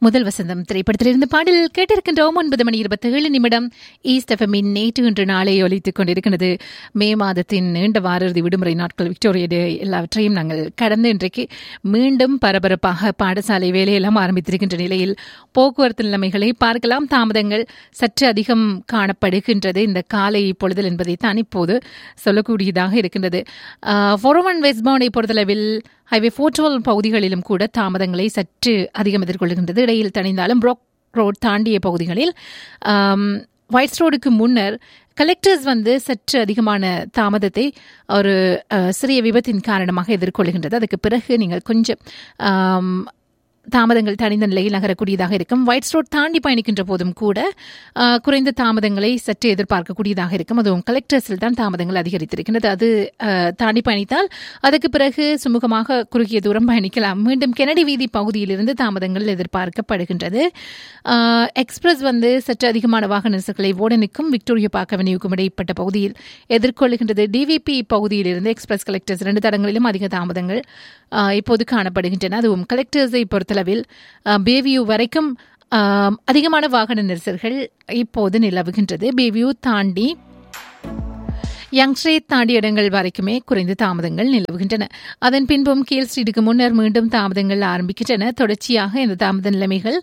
முதல் வசந்தம் திரைப்படத்திலிருந்து பாடல் கேட்டிருக்கின்றோம் ஒன்பது மணி இருபத்தி ஏழு நிமிடம் ஈஸ்ட் எஃப்எம்மின் நேற்று இன்று நாளை ஒலித்துக் கொண்டிருக்கிறது மே மாதத்தின் நீண்ட வாரறுதி விடுமுறை நாட்கள் விக்டோரியா டே எல்லாவற்றையும் நாங்கள் கடந்து இன்றைக்கு மீண்டும் பரபரப்பாக பாடசாலை வேலையெல்லாம் ஆரம்பித்திருக்கின்ற நிலையில் போக்குவரத்து நிலைமைகளை பார்க்கலாம் தாமதங்கள் சற்று அதிகம் காணப்படுகின்றது இந்த காலை பொழுதல் என்பதை தான் இப்போது சொல்லக்கூடியதாக இருக்கின்றது ஃபோரோமன் வெஸ்ட்பவுனை பொறுத்தளவில் ஹைவே ஃபோர்டுவல் பகுதிகளிலும் கூட தாமதங்களை சற்று அதிகம் எதிர்கொள்கின்றது இடையில் தணிந்தாலும் ப்ரோக் ரோட் தாண்டிய பகுதிகளில் ஒயிட்ஸ் ரோடுக்கு முன்னர் கலெக்டர்ஸ் வந்து சற்று அதிகமான தாமதத்தை ஒரு சிறிய விபத்தின் காரணமாக எதிர்கொள்கின்றது அதுக்கு பிறகு நீங்கள் கொஞ்சம் தாமதங்கள் தணிந்த நிலையில் நகரக்கூடியதாக இருக்கும் ஒயிட் ரோட் தாண்டி பயணிக்கின்ற போதும் கூட குறைந்த தாமதங்களை சற்று எதிர்பார்க்கக்கூடியதாக இருக்கும் அதுவும் கலெக்டர்ஸில் தான் தாமதங்கள் அதிகரித்திருக்கின்றது அது தாண்டி பயணித்தால் அதுக்கு பிறகு சுமூகமாக குறுகிய தூரம் பயணிக்கலாம் மீண்டும் கெனடி வீதி பகுதியிலிருந்து தாமதங்கள் எதிர்பார்க்கப்படுகின்றது எக்ஸ்பிரஸ் வந்து சற்று அதிகமான வாகன நெரிசல்களை ஓடனுக்கும் விக்டோரியா பார்க்க அவென்யூக்கும் இடைப்பட்ட பகுதியில் எதிர்கொள்கின்றது டிவிபி பகுதியிலிருந்து எக்ஸ்பிரஸ் கலெக்டர்ஸ் இரண்டு தடங்களிலும் அதிக தாமதங்கள் இப்போது காணப்படுகின்றன அதுவும் கலெக்டர்ஸை பொறுத்தளவில் பேவியூ வரைக்கும் அதிகமான வாகன நெரிசல்கள் இப்போது நிலவுகின்றது பேவியூ தாண்டி யங்ஸ்ட்ரேட் தாண்டி இடங்கள் வரைக்குமே குறைந்த தாமதங்கள் நிலவுகின்றன அதன் பின்பும் கீழ் ஸ்ட்ரீட்டுக்கு முன்னர் மீண்டும் தாமதங்கள் ஆரம்பிக்கின்றன தொடர்ச்சியாக இந்த தாமத நிலைமைகள்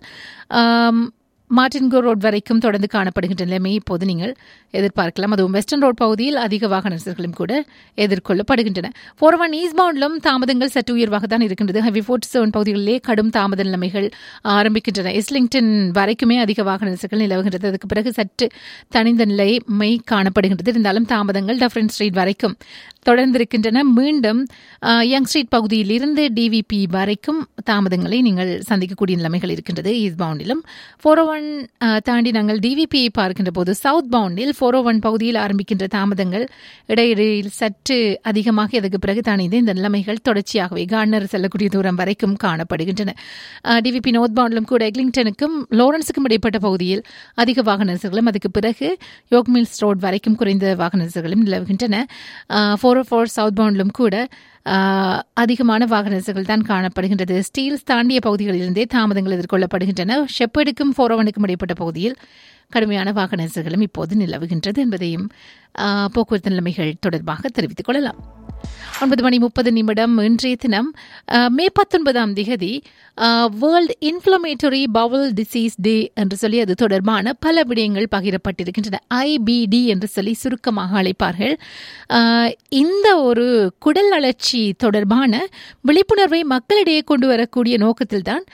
மார்டின்கோ ரோட் வரைக்கும் தொடர்ந்து காணப்படுகின்ற நிலைமை இப்போது நீங்கள் எதிர்பார்க்கலாம் அதுவும் வெஸ்டர்ன் ரோட் பகுதியில் அதிக வாகன நெரிசல்களும் கூட எதிர்கொள்ளப்படுகின்றன ஃபோர் ஒன் ஈஸ்பவுண்டிலும் தாமதங்கள் சற்று உயர்வாக தான் இருக்கின்றது ஹவி ஃபோர்ட்டி செவன் பகுதிகளிலே கடும் தாமத நிலைமைகள் ஆரம்பிக்கின்றன இஸ்லிங்டன் வரைக்குமே அதிக வாகன நெரிசல்கள் நிலவுகின்றது அதுக்கு பிறகு சற்று தனிந்த நிலைமை காணப்படுகின்றது இருந்தாலும் தாமதங்கள் டஃபரன் ஸ்ட்ரீட் வரைக்கும் தொடர்ந்திருக்கின்றன மீண்டும் யங் ஸ்ட்ரீட் பகுதியில் இருந்து டிவிபி வரைக்கும் தாமதங்களை நீங்கள் சந்திக்கக்கூடிய நிலைமைகள் இருக்கின்றது ஈஸ்ட் பவுண்டிலும் ஃபோர் ஒன் தாண்டி நாங்கள் டிவிபியை பார்க்கின்ற போது சவுத் பவுண்டில் ஃபோர் ஒன் பகுதியில் ஆரம்பிக்கின்ற தாமதங்கள் இடையிடையில் சற்று அதிகமாக இதற்கு பிறகு தணிந்து இந்த நிலைமைகள் தொடர்ச்சியாகவே கார்னர் செல்லக்கூடிய தூரம் வரைக்கும் காணப்படுகின்றன டிவிபி நோர்த் பவுண்டிலும் கூட எக்லிங்டனுக்கும் லோரன்ஸுக்கும் இடைப்பட்ட பகுதியில் அதிக வாகன நெரிசல்களும் அதுக்கு பிறகு யோக்மில்ஸ் ரோட் வரைக்கும் குறைந்த வாகன நெரிசல்களும் நிலவுகின்றன ஃபோர் ஓ ஃபோர் சவுத் பவுண்டிலும் கூட அதிகமான வாகன நெரிசல்கள் தான் காணப்படுகின்றது ஸ்டீல்ஸ் தாண்டிய பகுதிகளிலிருந்தே தாமதங்கள் எதிர்கொள்ளப்படுகின்றன ஷெப்பர்டுக்கும் ஃபோரோவனுக்கும் இடைப்பட்ட பகுதியில் கடுமையான வாகன நெரிசல்களும் இப்போது நிலவுகின்றது என்பதையும் போக்குவரத்து நிலைமைகள் தொடர்பாக தெரிவித்துக் கொள்ளலாம் ஒன்பது மணி முப்பது நிமிடம் இன்றைய தினம் மே பத்தொன்பதாம் திகதி world inflammatory bowel disease day என்று சொல்லி அது தொடர்பான பல விடயங்கள் பகிரப்பட்டிருக்கின்றன ஐபிடி என்று சொல்லி சுருக்கமாக அழைப்பார்கள் இந்த ஒரு குடல் அழற்சி தொடர்பான விழிப்புணர்வை மக்களிடையே கொண்டு வரக்கூடிய நோக்கத்தில்தான்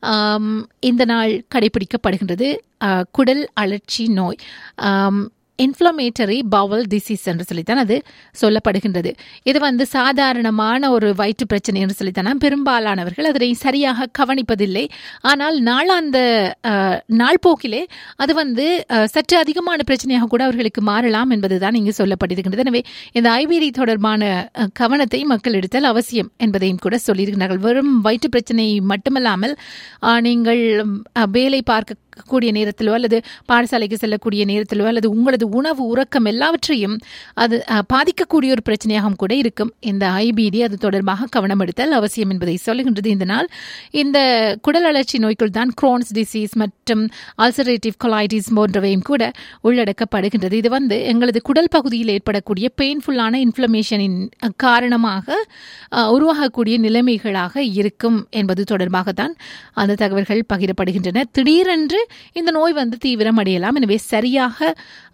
இந்த நாள் கடைபிடிக்கப்படுகின்றது குடல் அழற்சி நோய் இன்ஃப்ளமேட்டரி பவல் டிசீஸ் என்று சொல்லித்தான் அது சொல்லப்படுகின்றது இது வந்து சாதாரணமான ஒரு வயிற்று பிரச்சனை என்று சொல்லித்தான் பெரும்பாலானவர்கள் அதனை சரியாக கவனிப்பதில்லை ஆனால் நாளாந்த நாள் போக்கிலே அது வந்து சற்று அதிகமான பிரச்சனையாக கூட அவர்களுக்கு மாறலாம் என்பதுதான் இங்கு சொல்லப்பட்டிருக்கின்றது எனவே இந்த ஐபிடி தொடர்பான கவனத்தை மக்கள் எடுத்தல் அவசியம் என்பதையும் கூட சொல்லியிருக்கிறார்கள் வெறும் வயிற்று பிரச்சனை மட்டுமல்லாமல் நீங்கள் வேலை பார்க்க கூடிய நேரத்திலோ அல்லது பாடசாலைக்கு செல்லக்கூடிய நேரத்திலோ அல்லது உங்களது உணவு உறக்கம் எல்லாவற்றையும் அது பாதிக்கக்கூடிய ஒரு பிரச்சனையாகவும் கூட இருக்கும் இந்த ஐபிடி அது தொடர்பாக கவனம் எடுத்தல் அவசியம் என்பதை சொல்லுகின்றது இந்த நாள் இந்த குடல் அழற்சி நோய்க்குள் தான் குரோன்ஸ் டிசீஸ் மற்றும் அல்சரேட்டிவ் கொலாய்டிஸ் போன்றவையும் கூட உள்ளடக்கப்படுகின்றது இது வந்து எங்களது குடல் பகுதியில் ஏற்படக்கூடிய பெயின்ஃபுல்லான இன்ஃப்ளமேஷனின் காரணமாக உருவாகக்கூடிய நிலைமைகளாக இருக்கும் என்பது தொடர்பாகத்தான் அந்த தகவல்கள் பகிரப்படுகின்றன திடீரென்று இந்த நோய் வந்து தீவிரம் அடையலாம் எனவே சரியாக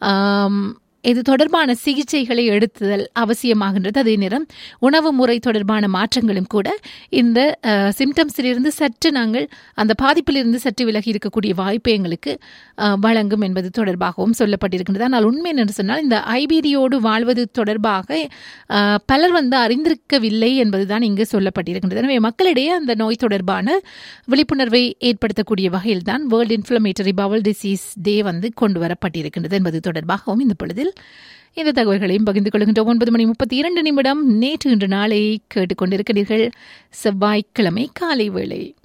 இது தொடர்பான சிகிச்சைகளை எடுத்துதல் அவசியமாகின்றது அதே நேரம் உணவு முறை தொடர்பான மாற்றங்களும் கூட இந்த சிம்டம்ஸிலிருந்து சற்று நாங்கள் அந்த பாதிப்பிலிருந்து சற்று விலகி இருக்கக்கூடிய வாய்ப்பை எங்களுக்கு வழங்கும் என்பது தொடர்பாகவும் சொல்லப்பட்டிருக்கின்றது ஆனால் உண்மை என்று சொன்னால் இந்த ஐபிடியோடு வாழ்வது தொடர்பாக பலர் வந்து அறிந்திருக்கவில்லை என்பதுதான் இங்கு சொல்லப்பட்டிருக்கின்றது எனவே மக்களிடையே அந்த நோய் தொடர்பான விழிப்புணர்வை ஏற்படுத்தக்கூடிய வகையில் தான் world inflammatory bowel disease day வந்து கொண்டு வரப்பட்டிருக்கின்றது என்பது தொடர்பாகவும் இந்த பொழுதில் இந்த தகவல்களையும் பகிர்ந்து கொள்கின்ற ஒன்பது மணி முப்பத்தி இரண்டு நிமிடம் நேற்று இன்று நாளை கேட்டுக்கொண்டிருக்கிறீர்கள் செவ்வாய்க்கிழமை காலை வேளை